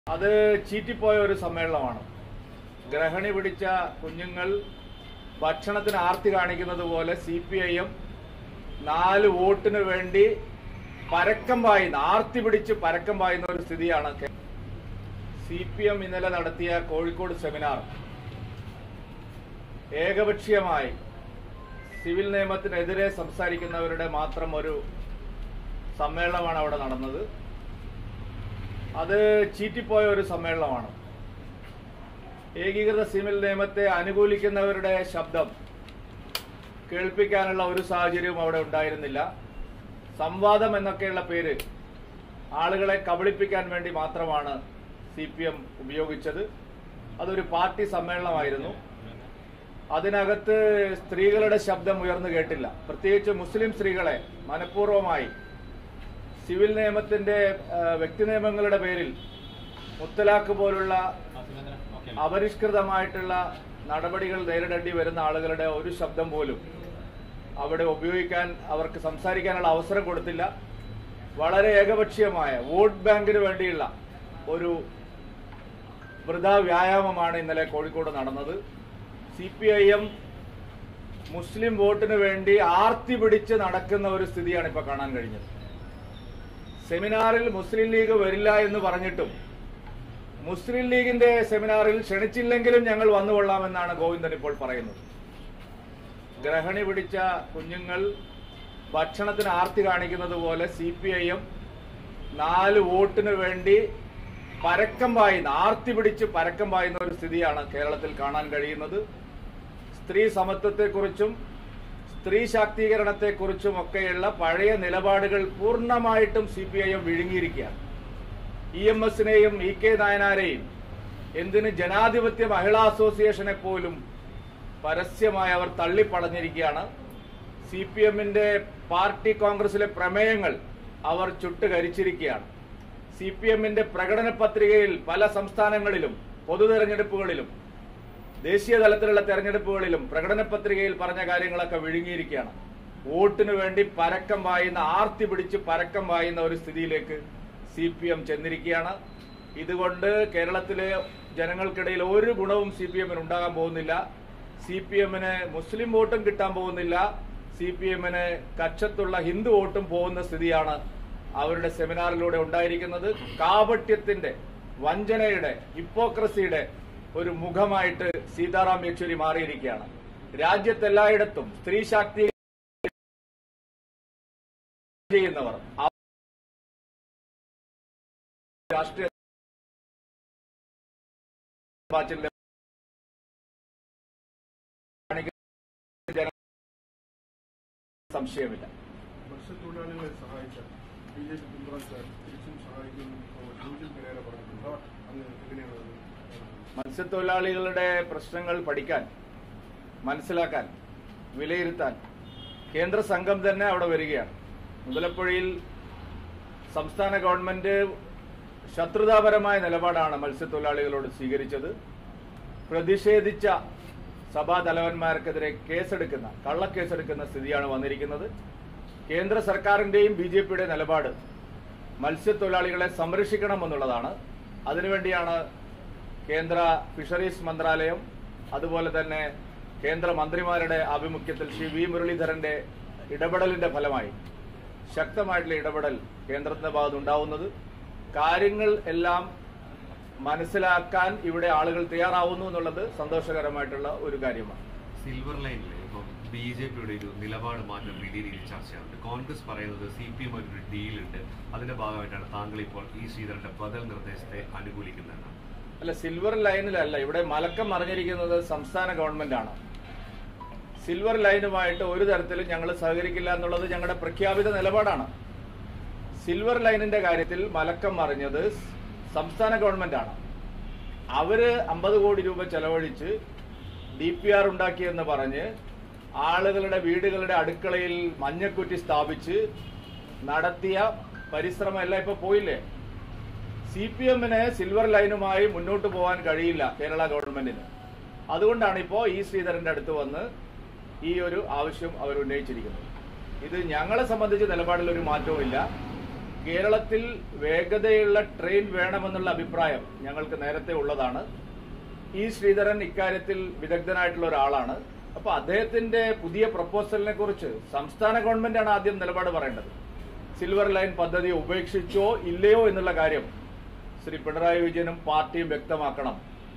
അത് ചീറ്റിപ്പോയ ഒരു സമ്മേളനമാണ് ഗ്രഹണി പിടിച്ച കുഞ്ഞുങ്ങൾ ഭക്ഷണത്തിന് ആർത്തി കാണിക്കുന്നത് പോലെ സി പി ഐ എം നാല് വോട്ടിന് വേണ്ടി പരക്കം പായുന്ന ആർത്തി പിടിച്ച് പരക്കം പായുന്ന ഒരു സ്ഥിതിയാണ് സി പി എം ഇന്നലെ നടത്തിയ കോഴിക്കോട് സെമിനാർ ഏകപക്ഷീയമായി സിവിൽ നിയമത്തിനെതിരെ സംസാരിക്കുന്നവരുടെ മാത്രം ഒരു സമ്മേളനമാണ് അവിടെ നടന്നത് അത് ചീറ്റിപ്പോയ ഒരു സമ്മേളനമാണ് ഏകീകൃത സിവിൽ നിയമത്തെ അനുകൂലിക്കുന്നവരുടെ ശബ്ദം കേൾപ്പിക്കാനുള്ള ഒരു സാഹചര്യവും അവിടെ ഉണ്ടായിരുന്നില്ല സംവാദം എന്നൊക്കെയുള്ള പേര് ആളുകളെ കബളിപ്പിക്കാൻ വേണ്ടി മാത്രമാണ് സി പി എം ഉപയോഗിച്ചത് അതൊരു പാർട്ടി സമ്മേളനമായിരുന്നു അതിനകത്ത് സ്ത്രീകളുടെ ശബ്ദം ഉയർന്നു കേട്ടില്ല പ്രത്യേകിച്ച് മുസ്ലിം സ്ത്രീകളെ മനഃപൂർവ്വമായി സിവിൽ നിയമത്തിന്റെ ആ, വ്യക്തി നിയമങ്ങളുടെ പേരിൽ മുത്തലാഖ് പോലുള്ള അപരിഷ്കൃതമായിട്ടുള്ള നടപടികൾ നേരിടേണ്ടി വരുന്ന ആളുകളുടെ ഒരു ശബ്ദം പോലും അവിടെ ഉപയോഗിക്കാൻ അവർക്ക് സംസാരിക്കാനുള്ള അവസരം കൊടുത്തില്ല വളരെ ഏകപക്ഷീയമായ വോട്ട് ബാങ്കിന് വേണ്ടിയുള്ള ഒരു വൃഥാ വ്യായാമമാണ് ഇന്നലെ കോഴിക്കോട് നടന്നത് സി പി ഐ എം മുസ്ലിം വോട്ടിന് വേണ്ടി ആർത്തി പിടിച്ച് നടക്കുന്ന ഒരു സ്ഥിതിയാണ് ഇപ്പൊ കാണാൻ കഴിഞ്ഞത് സെമിനാറിൽ മുസ്ലിം ലീഗ് വരില്ല എന്ന് പറഞ്ഞിട്ടും മുസ്ലിം ലീഗിന്റെ സെമിനാറിൽ ക്ഷണിച്ചില്ലെങ്കിലും ഞങ്ങൾ വന്നുകൊള്ളാമെന്നാണ് ഗോവിന്ദൻ ഇപ്പോൾ പറയുന്നത് ഗ്രഹണി പിടിച്ച കുഞ്ഞുങ്ങൾ ഭക്ഷണത്തിന് ആർത്തി കാണിക്കുന്നത് പോലെ സി പി ഐ എം നാല് വോട്ടിന് വേണ്ടി പരക്കം പായുന്ന ആർത്തി പിടിച്ച് പരക്കം പായുന്ന ഒരു സ്ഥിതിയാണ് കേരളത്തിൽ കാണാൻ കഴിയുന്നത് സ്ത്രീ സമത്വത്തെക്കുറിച്ചും സ്ത്രീ ശാക്തീകരണത്തെക്കുറിച്ചും ഒക്കെയുള്ള പഴയ നിലപാടുകൾ പൂർണ്ണമായിട്ടും സി പി ഐ എം വിഴുങ്ങിയിരിക്കുകയാണ് ഇ എം എസിനെയും ഇ കെ നായനാരെയും എന്തിന് ജനാധിപത്യ മഹിളാ അസോസിയേഷനെ പോലും പരസ്യമായി അവർ തള്ളിപ്പടഞ്ഞിരിക്കുകയാണ് സി പി എമ്മിന്റെ പാർട്ടി കോൺഗ്രസിലെ പ്രമേയങ്ങൾ അവർ ചുട്ടുകരിച്ചിരിക്കുകയാണ് സി പി എമ്മിന്റെ പ്രകടന പത്രികയിൽ പല സംസ്ഥാനങ്ങളിലും പൊതു തെരഞ്ഞെടുപ്പുകളിലും ദേശീയ തലത്തിലുള്ള തെരഞ്ഞെടുപ്പുകളിലും പ്രകടന പത്രികയിൽ പറഞ്ഞ കാര്യങ്ങളൊക്കെ വിഴുങ്ങിയിരിക്കുകയാണ് വോട്ടിനു വേണ്ടി പരക്കം വായുന്ന ആർത്തി പിടിച്ച് പരക്കം വായുന്ന ഒരു സ്ഥിതിയിലേക്ക് സി പി എം ചെന്നിരിക്കുകയാണ് ഇതുകൊണ്ട് കേരളത്തിലെ ജനങ്ങൾക്കിടയിൽ ഒരു ഗുണവും സി പി എമ്മിന് ഉണ്ടാകാൻ പോകുന്നില്ല സി പി എമ്മിന് മുസ്ലിം വോട്ടും കിട്ടാൻ പോകുന്നില്ല സി പി എമ്മിന് കക്ഷത്തുള്ള ഹിന്ദു വോട്ടും പോകുന്ന സ്ഥിതിയാണ് അവരുടെ സെമിനാറിലൂടെ ഉണ്ടായിരിക്കുന്നത് കാപട്യത്തിന്റെ വഞ്ചനയുടെ ഹിപ്പോക്രസിയുടെ ഒരു മുഖമായിട്ട് സീതാറാം യെച്ചൂരി മാറിയിരിക്കുകയാണ് രാജ്യത്തെല്ലായിടത്തും സ്ത്രീ ശാക്തി ചെയ്യുന്നവർ അവർ രാഷ്ട്രീയ ബാച്ചിലെ ജന- സംശയമില്ല മത്സ്യത്തൊഴിലാളികളെ സഹായിച്ച ബി ജെ പി പിന്തുണച്ചാൽ തിരിച്ചും സഹായിക്കും ജോർജിൽ പെരേര പറഞ്ഞിട്ടുണ്ട് അത് എങ്ങനെയാണ് അത്? മത്സ്യത്തൊഴിലാളികളുടെ പ്രശ്നങ്ങൾ പഠിക്കാൻ മനസ്സിലാക്കാൻ വിലയിരുത്താൻ കേന്ദ്ര സംഘം തന്നെ അവിടെ വരികയാണ് മുതലപ്പുഴയിൽ സംസ്ഥാന ഗവൺമെന്റ് ശത്രുതാപരമായ നിലപാടാണ് മത്സ്യത്തൊഴിലാളികളോട് സ്വീകരിച്ചത് പ്രതിഷേധിച്ച സഭാ തലവന്മാർക്കെതിരെ കേസെടുക്കുന്ന കള്ളക്കേസെടുക്കുന്ന സ്ഥിതിയാണ് വന്നിരിക്കുന്നത് കേന്ദ്ര സർക്കാരിന്റെയും ബി ജെ പിയുടെ നിലപാട് മത്സ്യത്തൊഴിലാളികളെ സംരക്ഷിക്കണമെന്നുള്ളതാണ് അതിനുവേണ്ടിയാണ് കേന്ദ്ര ഫിഷറീസ് മന്ത്രാലയം അതുപോലെ തന്നെ കേന്ദ്ര മന്ത്രിമാരുടെ ആഭിമുഖ്യത്തിൽ ശ്രീ വി മുരളീധരന്റെ ഇടപെടലിന്റെ ഫലമായി ശക്തമായിട്ടുള്ള ഇടപെടൽ കേന്ദ്രത്തിന്റെ ഭാഗത്ത് ഉണ്ടാവുന്നത് കാര്യങ്ങൾ എല്ലാം മനസ്സിലാക്കാൻ ഇവിടെ ആളുകൾ തയ്യാറാവുന്നു എന്നുള്ളത് സന്തോഷകരമായിട്ടുള്ള ഒരു കാര്യമാണ് സിൽവർ ലൈനിൽ ഇപ്പം ബി ജെ പിയുടെ ഒരു നിലപാട് മാറ്റം വലിയ രീതിയിൽ ചർച്ചയാവുന്നുണ്ട് കോൺഗ്രസ് പറയുന്നത് സി പി എം ഒരു ഡീലുണ്ട് അതിന്റെ ഭാഗമായിട്ടാണ് താങ്കൾ ഇപ്പോൾ ഈ ശ്രീധരന്റെ ബദൽ നിർദ്ദേശത്തെ അനുകൂലിക്കുന്നതെന്നാണ് അല്ല സിൽവർ ലൈനിലല്ല ഇവിടെ മലക്കം മറിഞ്ഞിരിക്കുന്നത് സംസ്ഥാന ഗവൺമെന്റാണ് സിൽവർ ലൈനുമായിട്ട് ഒരു തരത്തിലും ഞങ്ങൾ സഹകരിക്കില്ല എന്നുള്ളത് ഞങ്ങളുടെ പ്രഖ്യാപിത നിലപാടാണ് സിൽവർ ലൈനിന്റെ കാര്യത്തിൽ മലക്കം മറിഞ്ഞത് സംസ്ഥാന ഗവൺമെന്റാണ് അവര് അമ്പത് കോടി രൂപ ചെലവഴിച്ച് ഡി പി ആർ ഉണ്ടാക്കിയെന്ന് പറഞ്ഞ് ആളുകളുടെ വീടുകളുടെ അടുക്കളയിൽ മഞ്ഞക്കുറ്റി സ്ഥാപിച്ച് നടത്തിയ പരിശ്രമം എല്ലാം ഇപ്പൊ പോയില്ലേ സി പി എമ്മിന് സിൽവർ ലൈനുമായി മുന്നോട്ട് പോകാൻ കഴിയില്ല കേരള ഗവൺമെന്റിന് അതുകൊണ്ടാണ് ഇപ്പോൾ ഇ ശ്രീധരന്റെ അടുത്ത് വന്ന് ഈ ഒരു ആവശ്യം അവർ ഉന്നയിച്ചിരിക്കുന്നത് ഇത് ഞങ്ങളെ സംബന്ധിച്ച് നിലപാടിൽ ഒരു മാറ്റവുമില്ല കേരളത്തിൽ വേഗതയുള്ള ട്രെയിൻ വേണമെന്നുള്ള അഭിപ്രായം ഞങ്ങൾക്ക് നേരത്തെ ഉള്ളതാണ് ഈ ശ്രീധരൻ ഇക്കാര്യത്തിൽ വിദഗ്ധനായിട്ടുള്ള ഒരാളാണ് അപ്പൊ അദ്ദേഹത്തിന്റെ പുതിയ പ്രപ്പോസലിനെ കുറിച്ച് സംസ്ഥാന ഗവൺമെന്റാണ് ആദ്യം നിലപാട് പറയേണ്ടത് സിൽവർ ലൈൻ പദ്ധതി ഉപേക്ഷിച്ചോ ഇല്ലയോ എന്നുള്ള കാര്യം ശ്രീ പിണറായി വിജയനും പാർട്ടിയും വ്യക്തമാക്കണം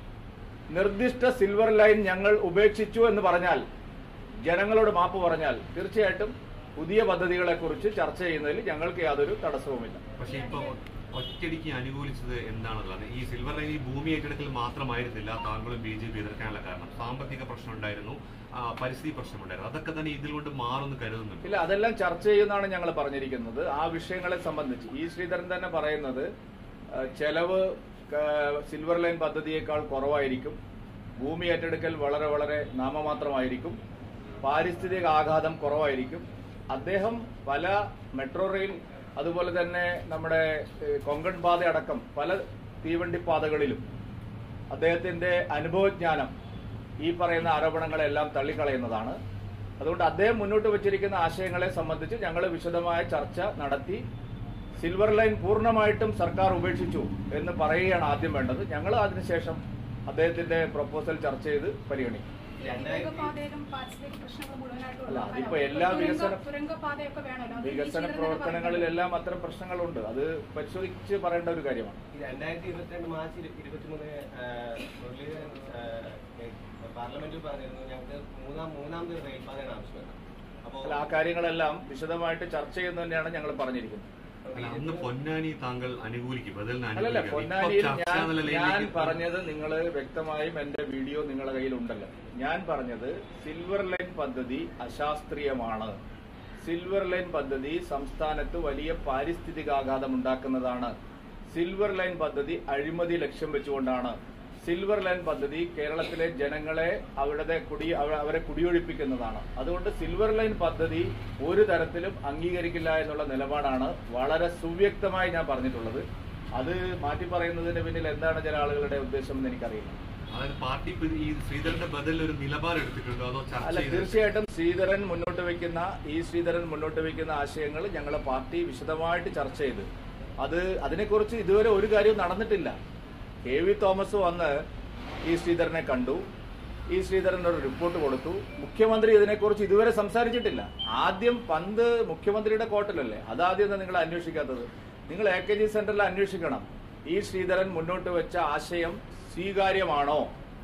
നിർദ്ദിഷ്ട സിൽവർ ലൈൻ ഞങ്ങൾ ഉപേക്ഷിച്ചു എന്ന് പറഞ്ഞാൽ ജനങ്ങളോട് മാപ്പ് പറഞ്ഞാൽ തീർച്ചയായിട്ടും പുതിയ പദ്ധതികളെ കുറിച്ച് ചർച്ച ചെയ്യുന്നതിൽ ഞങ്ങൾക്ക് യാതൊരു തടസ്സവുമില്ല പക്ഷെ ഇപ്പൊ ഒറ്റയടിക്ക് അനുകൂലിച്ചത് എന്താണെന്നുള്ളത് ഈ സിൽവർ ലൈൻ ഈ ഭൂമി ഏറ്റെടുക്കൽ മാത്രമായിരുന്നില്ല താങ്കളും ബി ജെ പി എതിർക്കാനുള്ള കാരണം സാമ്പത്തിക പ്രശ്നം ഉണ്ടായിരുന്നു ആ, പരിസ്ഥിതി പ്രശ്നമുണ്ടായിരുന്നു അതൊക്കെ തന്നെ ഇതിൽ കൊണ്ട് മാറുമെന്ന് കരുതുന്നുണ്ട് ഇല്ല അതെല്ലാം ചർച്ച ചെയ്യുന്നതാണ് ഞങ്ങൾ പറഞ്ഞിരിക്കുന്നത് ആ വിഷയങ്ങളെ സംബന്ധിച്ച് ഈ ശ്രീധരൻ തന്നെ പറയുന്നത് ആ, ചെലവ് ആ, സിൽവർ ലൈൻ പദ്ധതിയേക്കാൾ കുറവായിരിക്കും ഭൂമി ഏറ്റെടുക്കൽ വളരെ വളരെ നാമമാത്രമായിരിക്കും പാരിസ്ഥിതിക ആഘാതം കുറവായിരിക്കും അദ്ദേഹം പല മെട്രോ റെയിൽ അതുപോലെ തന്നെ നമ്മുടെ ഏ, കൊങ്കൺ പാത അടക്കം പല തീവണ്ടി പാതകളിലും അദ്ദേഹത്തിന്റെ അനുഭവജ്ഞാനം ഈ പറയുന്ന ആരോപണങ്ങളെല്ലാം തള്ളിക്കളയുന്നതാണ് അതുകൊണ്ട് അദ്ദേഹം മുന്നോട്ട് വച്ചിരിക്കുന്ന ആശയങ്ങളെ സംബന്ധിച്ച് ഞങ്ങൾ വിശദമായ ചർച്ച നടത്തി സിൽവർ ലൈൻ പൂർണ്ണമായിട്ടും സർക്കാർ ഉപേക്ഷിച്ചു എന്ന് പറയുകയാണ് ആദ്യം വേണ്ടത് ഞങ്ങൾ അതിനുശേഷം അദ്ദേഹത്തിന്റെ പ്രപ്പോസൽ ചർച്ച ചെയ്ത് പരിഗണിക്കും തുരങ്കപാതയിലും പാരിസ്ഥിതിക പ്രശ്നങ്ങൾ മുഴുവനായിട്ടും അല്ല, ഉള്ളതാണ്. അതിപ്പോ എല്ലാ തുരങ്ക- വികസന- തുരങ്കപാതയൊക്കെ വേണമല്ലോ അത് ഈ വികസന ശ്രീധരൻ തന്നെ പ്രവർത്തനങ്ങളിലെല്ലാം അത്തരം പ്രശ്നങ്ങളുണ്ട് അത് പരിശോധിച്ച് പറയേണ്ട ഒരു കാര്യമാണ് ഈ രണ്ടായിരത്തി ഇരുപത്തിരണ്ട് മാർച്ച് ഇരു- ഇരുപത്തിമൂന്ന് മുരളീധരൻ ആ, പാർലമെന്റിൽ പറഞ്ഞിരുന്നു ഞങ്ങൾക്ക് മൂന്നാം മൂന്നാമത് റെയിൽപാതയാണ് ആവശ്യമാണ് അപ്പോൾ അല്ല ആ കാര്യങ്ങളെല്ലാം വിശദമായിട്ട് ചർച്ച ചെയ്യുന്നത് തന്നെയാണ് ഞങ്ങൾ പറഞ്ഞിരിക്കുന്നത് അല്ല, അന്ന് പൊന്നാനി താങ്കൾ അനുകൂലിക്കും ബദലിന് അല്ലല്ല അനുകൂലിക്കും ഇപ്പൊ പൊന്നാനിയിൽ ചർച്ച ഞാൻ എന്നുള്ള ഞാൻ നിലയിലേക്ക് പറഞ്ഞത് നിങ്ങൾ വ്യക്തമായും എന്റെ വീഡിയോ നിങ്ങളുടെ കയ്യിലുണ്ടല്ലോ ഞാൻ പറഞ്ഞത് സിൽവർ ലൈൻ പദ്ധതി അശാസ്ത്രീയമാണ് സിൽവർ ലൈൻ പദ്ധതി സംസ്ഥാനത്ത് വലിയ പാരിസ്ഥിതികാഘാതം ഉണ്ടാക്കുന്നതാണ് സിൽവർ ലൈൻ പദ്ധതി അഴിമതി ലക്ഷ്യം വെച്ചുകൊണ്ടാണ് സിൽവർ ലൈൻ പദ്ധതി കേരളത്തിലെ ജനങ്ങളെ അവരുടെ കുടി അവ- അവരെ കുടിയൊഴിപ്പിക്കുന്നതാണ് അതുകൊണ്ട് സിൽവർ ലൈൻ പദ്ധതി ഒരു തരത്തിലും അംഗീകരിക്കില്ല എന്നുള്ള നിലപാടാണ് വളരെ സുവ്യക്തമായി ഞാൻ പറഞ്ഞിട്ടുള്ളത് അത് മാറ്റി പറയുന്നതിന് പിന്നിൽ എന്താണ് ചില ആളുകളുടെ ഉദ്ദേശം എന്ന് എനിക്കറിയില്ല അതായത് പാർട്ടി ഇപ്പൊ ഈ ശ്രീധരന്റെ ബദലിൽ ഒരു നിലപാട് എടുത്തിട്ടുണ്ടോ അതോ ചർച്ച അല്ല ചെയ്ത് തീർച്ചയായിട്ടും ശ്രീധരൻ മുന്നോട്ട് വെക്കുന്ന ഈ ശ്രീധരൻ മുന്നോട്ട് വെക്കുന്ന ആശയങ്ങൾ ഞങ്ങളെ പാർട്ടി വിശദമായിട്ട് ചർച്ച ചെയ്ത് അത് അതിനെക്കുറിച്ച് ഇതുവരെ ഒരു കാര്യവും നടന്നിട്ടില്ല കെ വി തോമസ് വന്ന് ഈ ശ്രീധരനെ കണ്ടു ഈ ശ്രീധരൻ ഒരു റിപ്പോർട്ട് കൊടുത്തു മുഖ്യമന്ത്രി ഇതിനെക്കുറിച്ച് ഇതുവരെ സംസാരിച്ചിട്ടില്ല ആദ്യം പന്ത് മുഖ്യമന്ത്രിയുടെ കോർട്ടിലല്ലേ അതാദ്യം എന്താ നിങ്ങൾ അന്വേഷിക്കാത്തത് നിങ്ങൾ എ കെ ജി സെന്ററിൽ അന്വേഷിക്കണം ഈ ശ്രീധരൻ മുന്നോട്ട് വെച്ച ആശയം സ്വീകാര്യമാണോ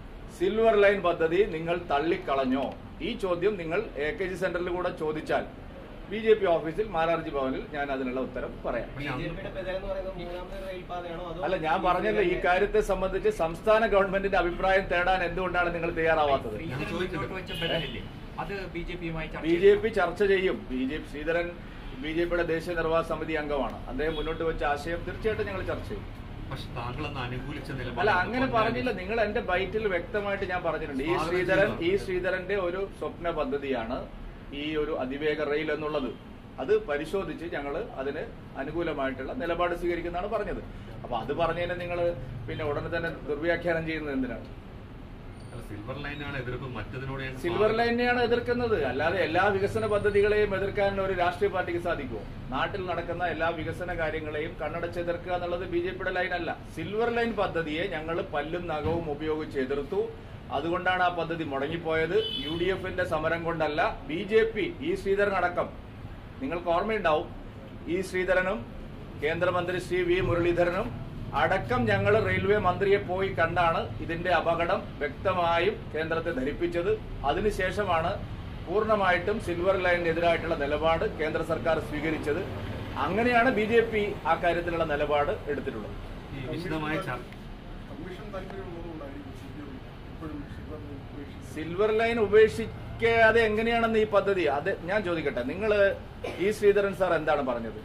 സിൽവർ ലൈൻ പദ്ധതി നിങ്ങൾ തള്ളിക്കളഞ്ഞോ ഈ ചോദ്യം നിങ്ങൾ എ കെ ജി സെന്ററിൽ കൂടെ ചോദിച്ചാൽ ബി ജെ പി ഓഫീസിൽ മാരാർജി ഭവനിൽ ഞാൻ അതിനുള്ള ഉത്തരം പറയാം ബി ജെ പിയുടെ ബദൽ എന്ന് പറയുന്നത് മൂന്നാമത് റെയിൽപാതയാണോ അതോ അല്ല ഞാൻ പറഞ്ഞല്ലോ ഈ കാര്യത്തെ സംബന്ധിച്ച് സംസ്ഥാന ഗവൺമെന്റിന്റെ അഭിപ്രായം തേടാൻ എന്തുകൊണ്ടാണ് നിങ്ങൾ തയ്യാറാവാത്തത് ഞാൻ ചോദിച്ചത് മുന്നോട്ട് വെച്ച ബദലില്ലേ അത് ബി ജെ പിയുമായി ചർച്ച ബി ജെ പി ചർച്ച ചെയ്യും B J P Sreedharan B J പിയുടെ ദേശീയ നിർവാഹക സമിതി അംഗമാണ് അദ്ദേഹം മുന്നോട്ട് വെച്ച ആശയം തീർച്ചയായിട്ടും ഞങ്ങൾ ചർച്ച ചെയ്യും പക്ഷെ താങ്കൾ അന്ന് അനുകൂലിച്ച അല്ല നിലപാട് അങ്ങനെ പറഞ്ഞില്ല നിങ്ങൾ എന്റെ ബൈറ്റിൽ വ്യക്തമായിട്ട് ഞാൻ പറഞ്ഞിട്ടുണ്ട് ഈ ശ്രീധരൻ ഈ ശ്രീധരന്റെ ഒരു സ്വപ്ന പദ്ധതിയാണ് ഈ ഒരു അതിവേഗ റെയിൽ എന്നുള്ളത് അത് പരിശോധിച്ച് ഞങ്ങൾ അതിന് അനുകൂലമായിട്ടുള്ള നിലപാട് സ്വീകരിക്കുന്നതാണ് പറഞ്ഞത് അപ്പൊ അത് പറഞ്ഞതിന് നിങ്ങൾ പിന്നെ ഉടനെ തന്നെ ദുർവ്യാഖ്യാനം ചെയ്യുന്നത് എന്തിനാണ് അല്ല, സിൽവർ ലൈനാണ് എതിർപ്പ് മറ്റതിനോട് ഞാൻ സിൽവർ ലൈനെയാണ് എതിർക്കുന്നത് അല്ലാതെ എല്ലാ വികസന പദ്ധതികളെയും എതിർക്കാൻ ഒരു രാഷ്ട്രീയ പാർട്ടിക്ക് സാധിക്കുമോ നാട്ടിൽ നടക്കുന്ന എല്ലാ വികസന കാര്യങ്ങളെയും കണ്ണടച്ച് എതിർക്കുക എന്നുള്ളത് ബി ജെ പിയുടെ ലൈനല്ല സിൽവർ ലൈൻ പദ്ധതിയെ ഞങ്ങൾ പല്ലും നഖവും ഉപയോഗിച്ച് എതിർത്തു അതുകൊണ്ടാണ് ആ പദ്ധതി മുടങ്ങിപ്പോയത് യു ഡി എഫിന്റെ സമരം കൊണ്ടല്ല ബി ജെ പി ഈ ശ്രീധരൻ അടക്കം നിങ്ങൾക്ക് ഓർമ്മയുണ്ടാവും ഈ ശ്രീധരനും കേന്ദ്രമന്ത്രി ശ്രീ വി മുരളീധരനും അടക്കം ഞങ്ങൾ റെയിൽവേ മന്ത്രിയെ പോയി കണ്ടാണ് ഇതിന്റെ അപകടം വ്യക്തമായും കേന്ദ്രത്തെ ധരിപ്പിച്ചത് അതിനുശേഷമാണ് പൂർണ്ണമായിട്ടും സിൽവർ ലൈനിനെതിരായിട്ടുള്ള നിലപാട് കേന്ദ്ര സർക്കാർ സ്വീകരിച്ചത് അങ്ങനെയാണ് ബി ജെ പി ആ കാര്യത്തിലുള്ള നിലപാട് എടുത്തിട്ടുള്ളത് ഈ വിശദമായ ചർച്ച കമ്മീഷൻ താല്പര്യമുള്ളതുകൊണ്ടായിരിക്കും സി പി എം ഇപ്പോഴും സിൽവർ ഉപേക്ഷിച്ചത് സിൽവർ ലൈൻ ഉപേക്ഷിക്കാതെ എങ്ങനെയാണെന്ന് ഈ പദ്ധതി അത് ഞാൻ ചോദിക്കട്ടെ നിങ്ങൾ ഈ ശ്രീധരൻ സാർ എന്താണ് പറഞ്ഞത്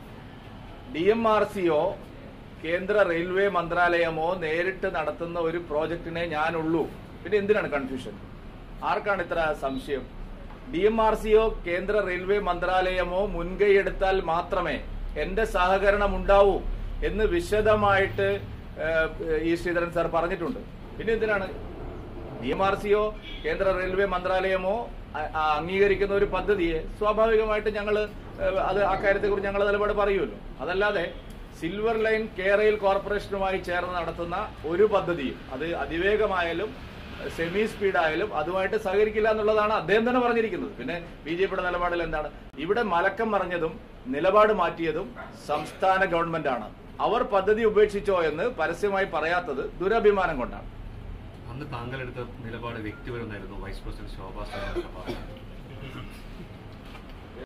ഡി എം ആർ സിയോ കേന്ദ്ര റെയിൽവേ മന്ത്രാലയമോ നേരിട്ട് നടത്തുന്ന ഒരു പ്രോജക്റ്റിനെ ഞാനുള്ളൂ പിന്നെ എന്തിനാണ് കൺഫ്യൂഷൻ ആർക്കാണ് ഇത്ര സംശയം ഡി എം ആർ സിയോ കേന്ദ്ര റെയിൽവേ മന്ത്രാലയമോ മുൻകൈയെടുത്താൽ മാത്രമേ എന്റെ സഹകരണം ഉണ്ടാവൂ എന്ന് വിശദമായിട്ട് ഏഹ്, ഈ ശ്രീധരൻ സാർ പറഞ്ഞിട്ടുണ്ട് പിന്നെ എന്തിനാണ് ഡി എം ആർ സിയോ കേന്ദ്ര റെയിൽവേ മന്ത്രാലയമോ അ- ആ അംഗീകരിക്കുന്ന ഒരു പദ്ധതിയെ സ്വാഭാവികമായിട്ട് ഞങ്ങൾ അത് അക്കാര്യത്തെക്കുറിച്ച് ഞങ്ങൾ നിലപാട് പറയുമല്ലോ അതല്ലാതെ സിൽവർ ലൈൻ കേരയിൽ കോർപ്പറേഷനുമായി ചേർന്ന് നടത്തുന്ന ഒരു പദ്ധതിയും അത് അതിവേഗമായാലും സെമി സ്പീഡായാലും അതുമായിട്ട് സഹകരിക്കില്ല എന്നുള്ളതാണ് അദ്ദേഹം തന്നെ പറഞ്ഞിരിക്കുന്നത് പിന്നെ ബി ജെ പിയുടെ നിലപാടിൽ എന്താണ് ഇവിടെ മലക്കം മറിഞ്ഞതും നിലപാട് മാറ്റിയതും സംസ്ഥാന ഗവൺമെന്റാണ് അവർ പദ്ധതി ഉപേക്ഷിച്ചോ എന്ന് പരസ്യമായി പറയാത്തത് ദുരഭിമാനം കൊണ്ടാണ് അന്ന് താങ്കൾ എടുത്ത നിലപാട് വ്യക്തിപരമായിരുന്നു വൈസ് പ്രസിഡന്റ് ശോഭാ സുരേന്ദ്രൻ പറഞ്ഞത്